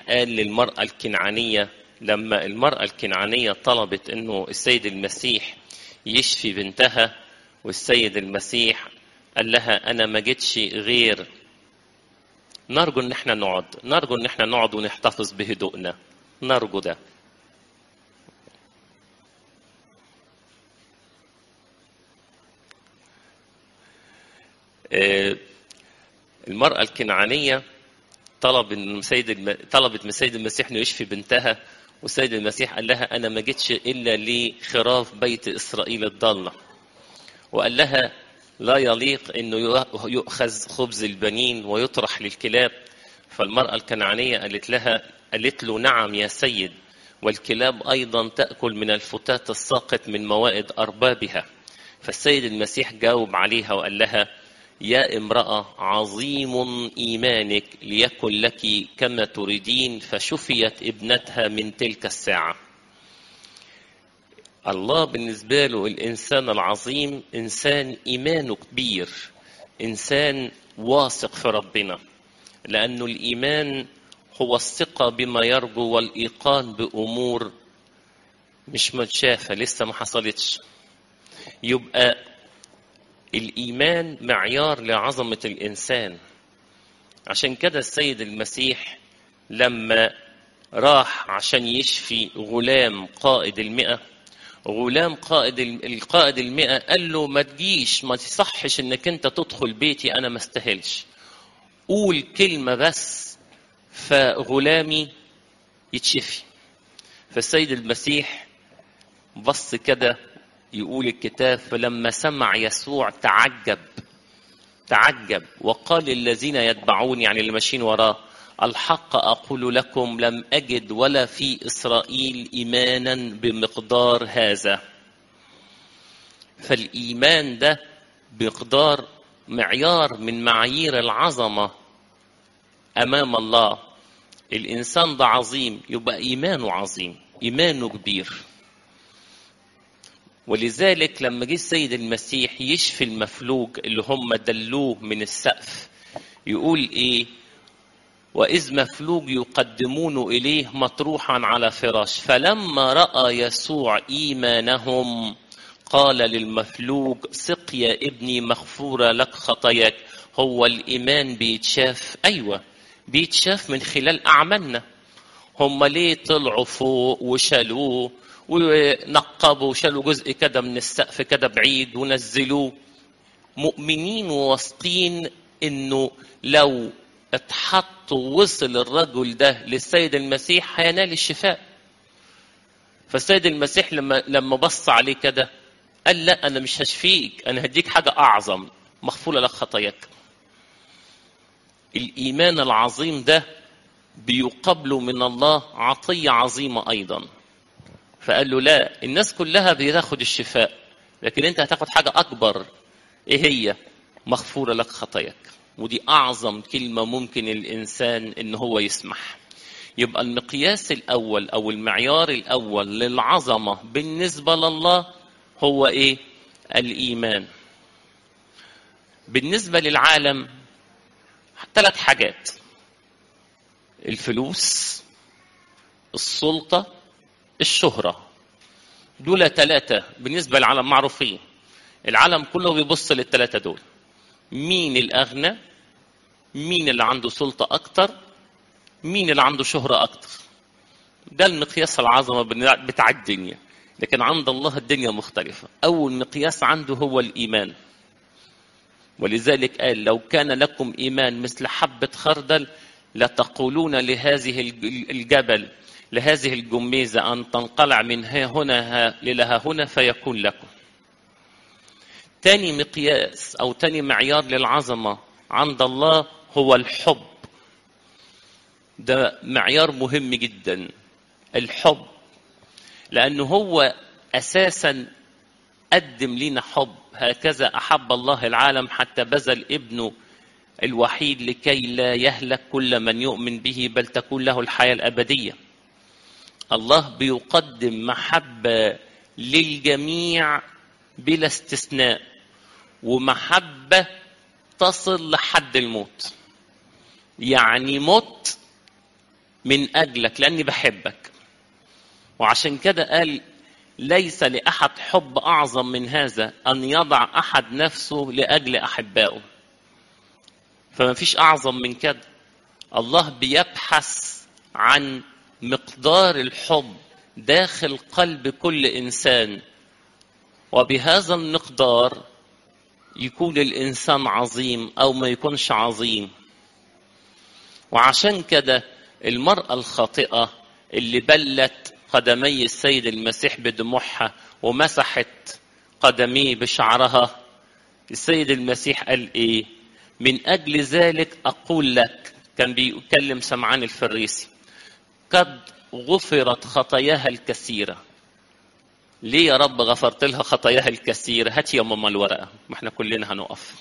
المسيح قال للمرأة الكنعانية لما المرأة الكنعانية طلبت انه السيد المسيح يشفي بنتها والسيد المسيح قال لها انا ما جيتش غير نرجو ان احنا نقعد نرجو ان احنا نقعد ونحتفظ بهدوءنا نرجو ده آه، المرأة الكنعانية طلب من السيد الم... طلبت من السيد المسيح انه يشفي بنتها والسيد المسيح قال لها انا ما جيتش الا لخراف بيت اسرائيل الضاله وقال لها لا يليق انه يؤخذ خبز البنين ويطرح للكلاب فالمراه الكنعانيه قالت لها قالت له نعم يا سيد والكلاب ايضا تاكل من الفتات الساقط من موائد اربابها فالسيد المسيح جاوب عليها وقال لها يا امراه عظيم ايمانك ليكن لك كما تريدين فشفيت ابنتها من تلك الساعه الله بالنسبة له الإنسان العظيم إنسان إيمانه كبير إنسان واثق في ربنا لأنه الإيمان هو الثقة بما يرجو والإيقان بأمور مش متشافة لسه ما حصلتش يبقى الإيمان معيار لعظمة الإنسان عشان كده السيد المسيح لما راح عشان يشفي غلام قائد المئة غلام قائد القائد المئة قال له ما تجيش ما تصحش انك انت تدخل بيتي انا ما استاهلش قول كلمة بس فغلامي يتشفي فالسيد المسيح بص كده يقول الكتاب فلما سمع يسوع تعجب تعجب وقال للذين يتبعون يعني اللي ماشيين وراه الحق أقول لكم لم أجد ولا في إسرائيل إيمانا بمقدار هذا فالإيمان ده بمقدار معيار من معايير العظمة أمام الله الإنسان ده عظيم يبقى إيمانه عظيم إيمانه كبير ولذلك لما جه السيد المسيح يشفي المفلوج اللي هم دلوه من السقف يقول إيه وإذ مفلوج يقدمون إليه مطروحا على فراش فلما رأى يسوع إيمانهم قال للمفلوج سق يا ابني مغفورة لك خطاياك هو الإيمان بيتشاف أيوة بيتشاف من خلال أعمالنا هم ليه طلعوا فوق وشالوه ونقبوا وشالوا جزء كده من السقف كده بعيد ونزلوه مؤمنين وواثقين انه لو اتحط ووصل الرجل ده للسيد المسيح هينال الشفاء فالسيد المسيح لما لما بص عليه كده قال لا انا مش هشفيك انا هديك حاجه اعظم مغفوره لك خطاياك الايمان العظيم ده بيقابله من الله عطيه عظيمه ايضا فقال له لا الناس كلها بتاخد الشفاء لكن انت هتاخد حاجه اكبر ايه هي مغفوره لك خطاياك ودي اعظم كلمه ممكن الانسان ان هو يسمح يبقى المقياس الاول او المعيار الاول للعظمه بالنسبه لله هو ايه الايمان بالنسبه للعالم ثلاث حاجات الفلوس السلطه الشهره دول ثلاثه بالنسبه للعالم معروفين العالم كله بيبص للثلاثه دول مين الأغنى مين اللي عنده سلطة أكتر مين اللي عنده شهرة أكتر ده المقياس العظمة بتاع الدنيا لكن عند الله الدنيا مختلفة أول مقياس عنده هو الإيمان ولذلك قال لو كان لكم إيمان مثل حبة خردل لتقولون لهذه الجبل لهذه الجميزة أن تنقلع من ها هنا ها لها هنا فيكون لكم تاني مقياس او تاني معيار للعظمه عند الله هو الحب ده معيار مهم جدا الحب لانه هو اساسا قدم لنا حب هكذا احب الله العالم حتى بذل ابنه الوحيد لكي لا يهلك كل من يؤمن به بل تكون له الحياه الابديه الله بيقدم محبه للجميع بلا استثناء ومحبة تصل لحد الموت يعني مت من اجلك لاني بحبك وعشان كده قال ليس لاحد حب اعظم من هذا ان يضع احد نفسه لاجل احبائه فما فيش اعظم من كده الله بيبحث عن مقدار الحب داخل قلب كل انسان وبهذا المقدار يكون الانسان عظيم او ما يكونش عظيم وعشان كده المراه الخاطئه اللي بلت قدمي السيد المسيح بدموعها ومسحت قدميه بشعرها السيد المسيح قال ايه من اجل ذلك اقول لك كان بيكلم سمعان الفريسي قد غفرت خطاياها الكثيره ليه يا رب غفرت لها خطاياها الكثيرة هات يا ماما الورقة ما احنا كلنا هنقف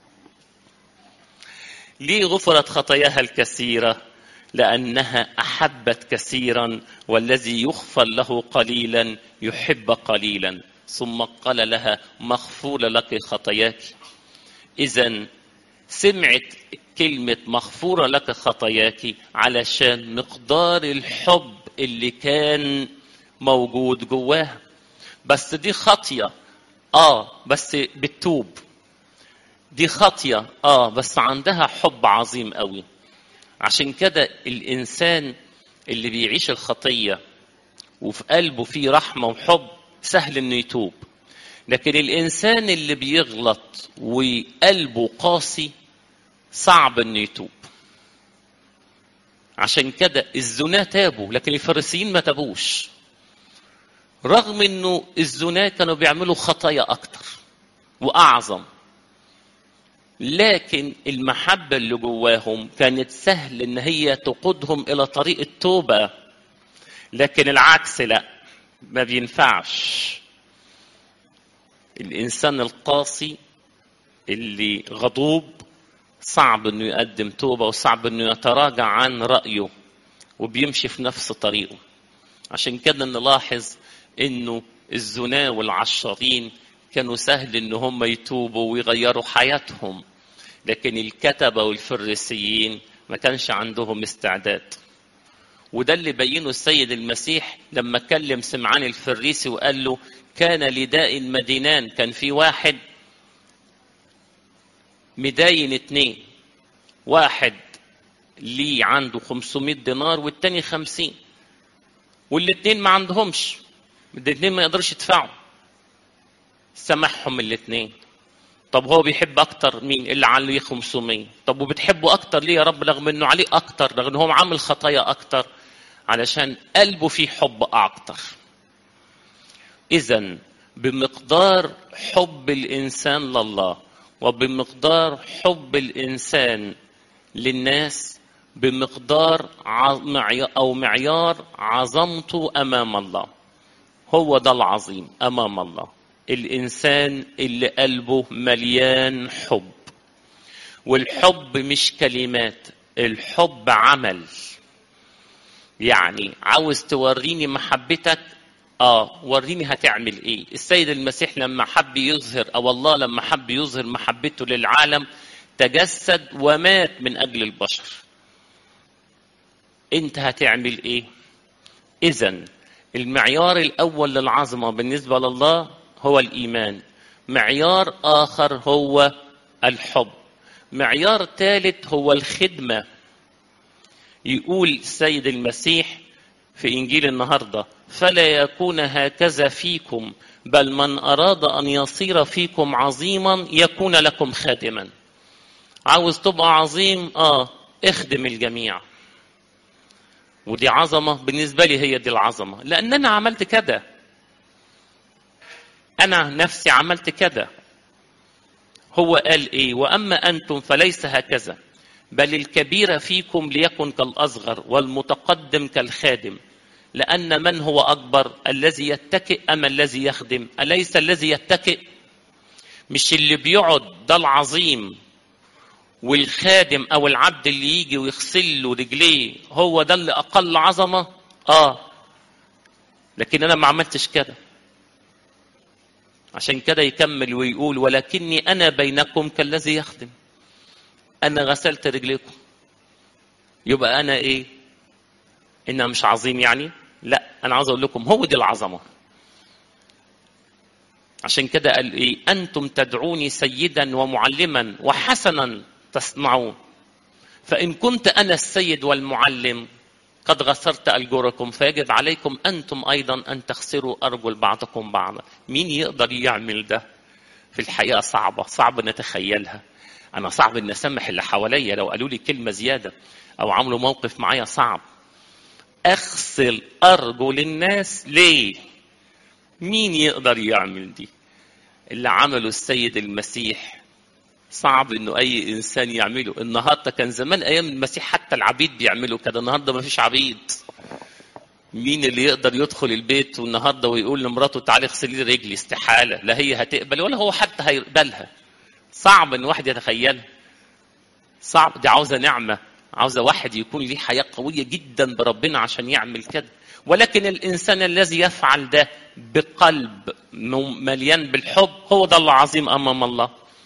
ليه غفرت خطاياها الكثيرة لأنها أحبت كثيرا والذي يغفر له قليلا يحب قليلا ثم قال لها مغفور لك خطاياك إذا سمعت كلمة مغفورة لك خطاياك علشان مقدار الحب اللي كان موجود جواها بس دي خطية اه بس بتتوب دي خطية اه بس عندها حب عظيم قوي عشان كده الإنسان اللي بيعيش الخطية وفي قلبه فيه رحمة وحب سهل إنه يتوب لكن الإنسان اللي بيغلط وقلبه قاسي صعب إنه يتوب عشان كده الزنا تابوا لكن الفريسيين ما تابوش رغم انه الزنا كانوا بيعملوا خطايا اكتر واعظم لكن المحبة اللي جواهم كانت سهل ان هي تقودهم الى طريق التوبة لكن العكس لا ما بينفعش الانسان القاسي اللي غضوب صعب انه يقدم توبة وصعب انه يتراجع عن رأيه وبيمشي في نفس طريقه عشان كده نلاحظ انه الزنا والعشارين كانوا سهل ان هم يتوبوا ويغيروا حياتهم لكن الكتبة والفريسيين ما كانش عندهم استعداد وده اللي بينه السيد المسيح لما كلم سمعان الفريسي وقال له كان لداء مدينان كان في واحد مداين اتنين واحد ليه عنده 500 دينار والتاني 50 والاتنين ما عندهمش الاتنين ما يقدرش يدفعوا سامحهم الاتنين طب هو بيحب اكتر مين اللي عليه 500 طب وبتحبه اكتر ليه يا رب رغم انه عليه اكتر رغم ان هو عامل خطايا اكتر علشان قلبه فيه حب اكتر اذا بمقدار حب الانسان لله وبمقدار حب الانسان للناس بمقدار او معيار عظمته امام الله هو ده العظيم امام الله الانسان اللي قلبه مليان حب والحب مش كلمات الحب عمل يعني عاوز توريني محبتك اه وريني هتعمل ايه السيد المسيح لما حب يظهر او الله لما حب يظهر محبته للعالم تجسد ومات من اجل البشر انت هتعمل ايه اذا المعيار الاول للعظمه بالنسبه لله هو الايمان معيار اخر هو الحب معيار ثالث هو الخدمه يقول السيد المسيح في انجيل النهارده فلا يكون هكذا فيكم بل من اراد ان يصير فيكم عظيما يكون لكم خادما عاوز تبقى عظيم اه اخدم الجميع ودي عظمه بالنسبه لي هي دي العظمه لان انا عملت كده انا نفسي عملت كده هو قال ايه واما انتم فليس هكذا بل الكبير فيكم ليكن كالاصغر والمتقدم كالخادم لان من هو اكبر الذي يتكئ ام الذي يخدم اليس الذي يتكئ مش اللي بيقعد ده العظيم والخادم او العبد اللي يجي ويغسل له رجليه هو ده اللي اقل عظمه اه لكن انا ما عملتش كده عشان كده يكمل ويقول ولكني انا بينكم كالذي يخدم انا غسلت رجليكم يبقى انا ايه انها مش عظيم يعني لا انا عاوز اقول لكم هو دي العظمه عشان كده قال ايه انتم تدعوني سيدا ومعلما وحسنا تصنعون فان كنت انا السيد والمعلم قد غسرت ألجوركم فيجب عليكم أنتم أيضا أن تغسروا أرجل بعضكم بعضا مين يقدر يعمل ده في الحقيقة صعبة صعب نتخيلها أنا صعب أن أسامح اللي حواليا لو قالوا لي كلمة زيادة أو عملوا موقف معايا صعب أغسل أرجل الناس ليه مين يقدر يعمل دي اللي عمله السيد المسيح صعب انه اي انسان يعمله النهارده كان زمان ايام المسيح حتى العبيد بيعملوا كده النهارده ما فيش عبيد مين اللي يقدر يدخل البيت والنهارده ويقول لمراته تعالي اغسلي لي رجلي استحاله لا هي هتقبل ولا هو حتى هيقبلها صعب ان واحد يتخيلها صعب دي عاوزه نعمه عاوزه واحد يكون ليه حياه قويه جدا بربنا عشان يعمل كده ولكن الانسان الذي يفعل ده بقلب مليان بالحب هو ده العظيم امام الله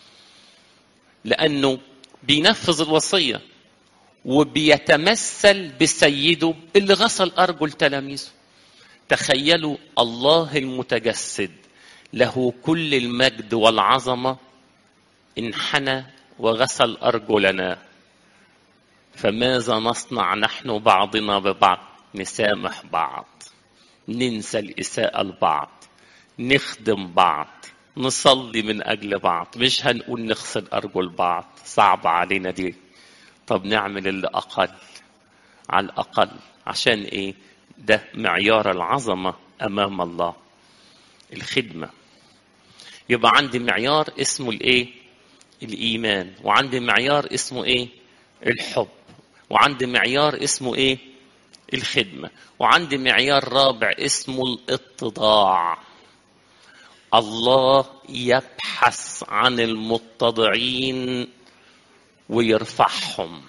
لانه بينفذ الوصيه وبيتمثل بسيده اللي غسل ارجل تلاميذه تخيلوا الله المتجسد له كل المجد والعظمه انحنى وغسل ارجلنا فماذا نصنع نحن بعضنا ببعض نسامح بعض ننسى الاساءه لبعض نخدم بعض نصلي من اجل بعض مش هنقول نغسل ارجل بعض صعب علينا دي طب نعمل اللي اقل على الاقل عشان ايه ده معيار العظمه امام الله الخدمه يبقى عندي معيار اسمه الايه الايمان وعندي معيار اسمه ايه الحب وعندي معيار اسمه ايه الخدمه وعندي معيار رابع اسمه الاتضاع الله يبحث عن المتضعين ويرفعهم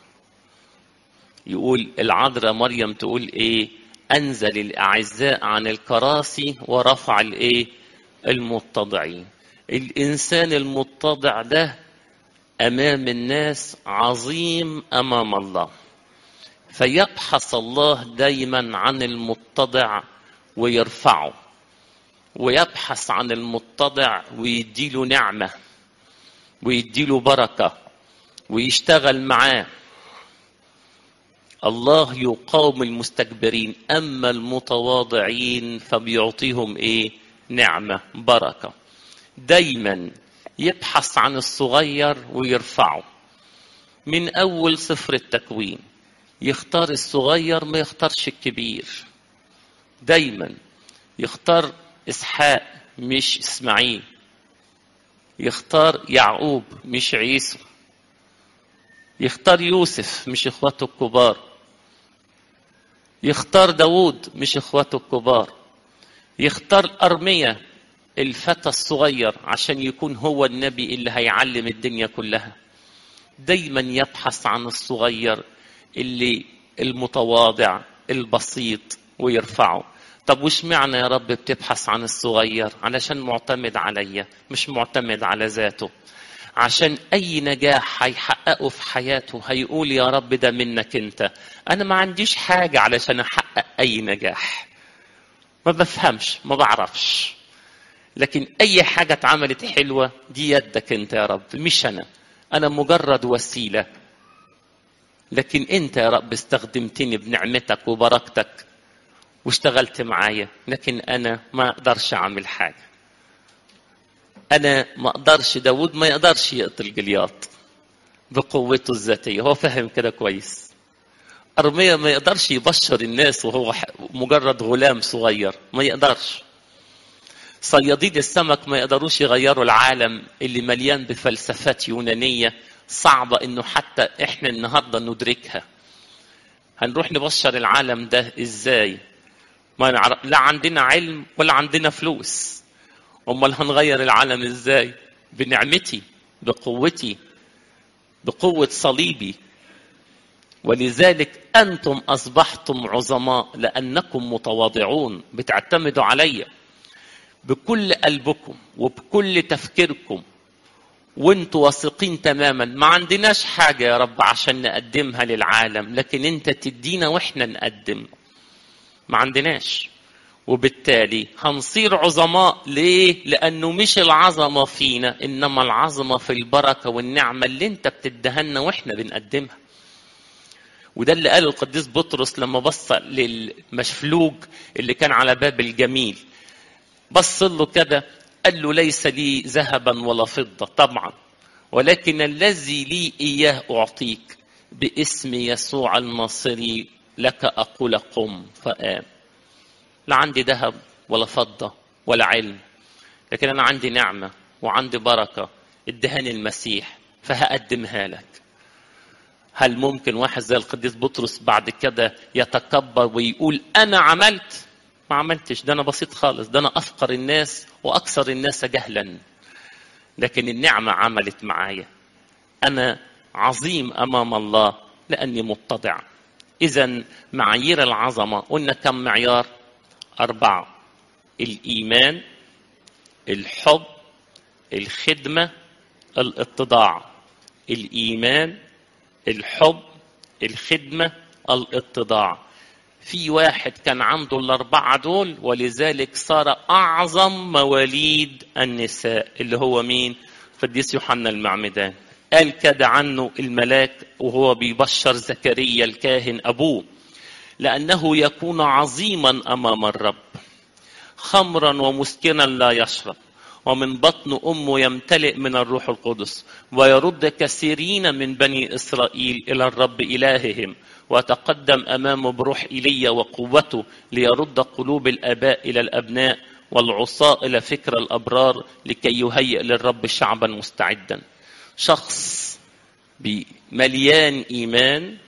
يقول العذراء مريم تقول ايه انزل الاعزاء عن الكراسي ورفع الايه المتضعين الانسان المتضع ده امام الناس عظيم امام الله فيبحث الله دايما عن المتضع ويرفعه ويبحث عن المتضع ويديله نعمة ويديله بركة ويشتغل معاه الله يقاوم المستكبرين أما المتواضعين فبيعطيهم إيه نعمة بركة دايما يبحث عن الصغير ويرفعه من أول سفر التكوين يختار الصغير ما يختارش الكبير دايما يختار اسحاق مش اسماعيل يختار يعقوب مش عيسو يختار يوسف مش اخواته الكبار يختار داوود مش اخواته الكبار يختار ارميا الفتى الصغير عشان يكون هو النبي اللي هيعلم الدنيا كلها دايما يبحث عن الصغير اللي المتواضع البسيط ويرفعه طب وش معنى يا رب بتبحث عن الصغير علشان معتمد عليا مش معتمد على ذاته عشان اي نجاح هيحققه في حياته هيقول يا رب ده منك انت انا ما عنديش حاجه علشان احقق اي نجاح ما بفهمش ما بعرفش لكن اي حاجه اتعملت حلوه دي يدك انت يا رب مش انا انا مجرد وسيله لكن انت يا رب استخدمتني بنعمتك وبركتك واشتغلت معايا لكن انا ما اقدرش اعمل حاجه انا ما اقدرش داود ما يقدرش يقتل جلياط بقوته الذاتيه هو فاهم كده كويس ارميا ما يقدرش يبشر الناس وهو مجرد غلام صغير ما يقدرش صيادين السمك ما يقدروش يغيروا العالم اللي مليان بفلسفات يونانيه صعبه انه حتى احنا النهارده ندركها هنروح نبشر العالم ده ازاي ما نعرف لا عندنا علم ولا عندنا فلوس امال هنغير العالم ازاي بنعمتي بقوتي بقوه صليبي ولذلك انتم اصبحتم عظماء لانكم متواضعون بتعتمدوا علي بكل قلبكم وبكل تفكيركم وانتوا واثقين تماما ما عندناش حاجة يا رب عشان نقدمها للعالم لكن انت تدينا واحنا نقدم ما عندناش وبالتالي هنصير عظماء ليه؟ لأنه مش العظمة فينا إنما العظمة في البركة والنعمة اللي أنت بتدهنا وإحنا بنقدمها. وده اللي قاله القديس بطرس لما بص للمشفلوج اللي كان على باب الجميل. بص له كده قال له ليس لي ذهبا ولا فضة طبعا ولكن الذي لي إياه أعطيك باسم يسوع الناصري لك أقول قم فقام. لا عندي ذهب ولا فضة ولا علم لكن أنا عندي نعمة وعندي بركة ادهاني المسيح فهقدمها لك هل ممكن واحد زي القديس بطرس بعد كده يتكبر ويقول أنا عملت ما عملتش ده أنا بسيط خالص ده أنا أفقر الناس وأكثر الناس جهلا لكن النعمة عملت معايا أنا عظيم أمام الله لأني متضع إذا معايير العظمة قلنا كم معيار أربعة الإيمان الحب الخدمة الاتضاع الإيمان الحب الخدمة الاتضاع في واحد كان عنده الأربعة دول ولذلك صار أعظم مواليد النساء اللي هو مين؟ قديس يوحنا المعمدان قال كده عنه الملاك وهو بيبشر زكريا الكاهن أبوه لأنه يكون عظيما أمام الرب خمرا ومسكنا لا يشرب ومن بطن أمه يمتلئ من الروح القدس ويرد كثيرين من بني إسرائيل إلى الرب إلههم وتقدم أمامه بروح إيليا وقوته ليرد قلوب الآباء إلى الأبناء والعصاة إلى فكر الأبرار لكي يهيئ للرب شعبا مستعدا شخص مليان إيمان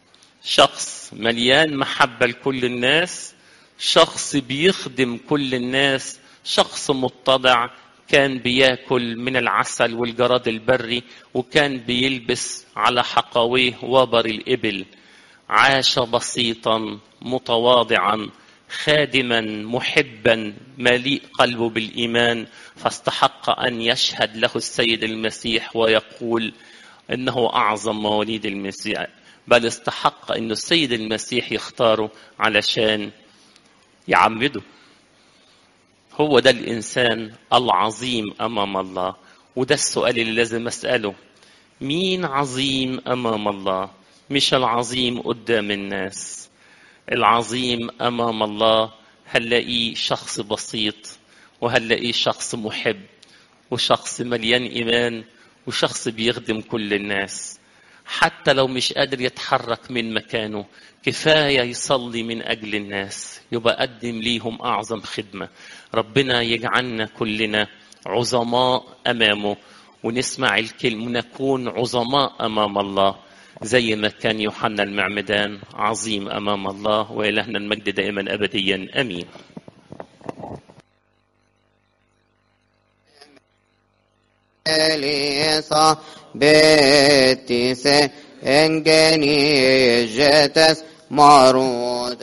شخص مليان محبة لكل الناس شخص بيخدم كل الناس شخص متضع كان بياكل من العسل والجراد البري وكان بيلبس على حقويه وبر الإبل عاش بسيطا متواضعا خادما محبا مليء قلبه بالإيمان فاستحق أن يشهد له السيد المسيح ويقول إنه أعظم مواليد المسيح بل استحق أن السيد المسيح يختاره علشان يعمده هو ده الإنسان العظيم أمام الله وده السؤال اللي لازم أسأله مين عظيم أمام الله مش العظيم قدام الناس العظيم أمام الله هنلاقيه شخص بسيط وهنلاقيه شخص محب وشخص مليان إيمان وشخص بيخدم كل الناس حتى لو مش قادر يتحرك من مكانه كفاية يصلي من أجل الناس يبقى قدم ليهم أعظم خدمة ربنا يجعلنا كلنا عظماء أمامه ونسمع الكلمة ونكون عظماء أمام الله زي ما كان يوحنا المعمدان عظيم أمام الله وإلهنا المجد دائما أبديا أمين Elisa betise engeni jetes marut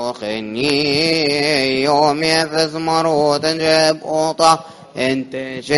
سخني يوم يفز مرود جب أوطا انت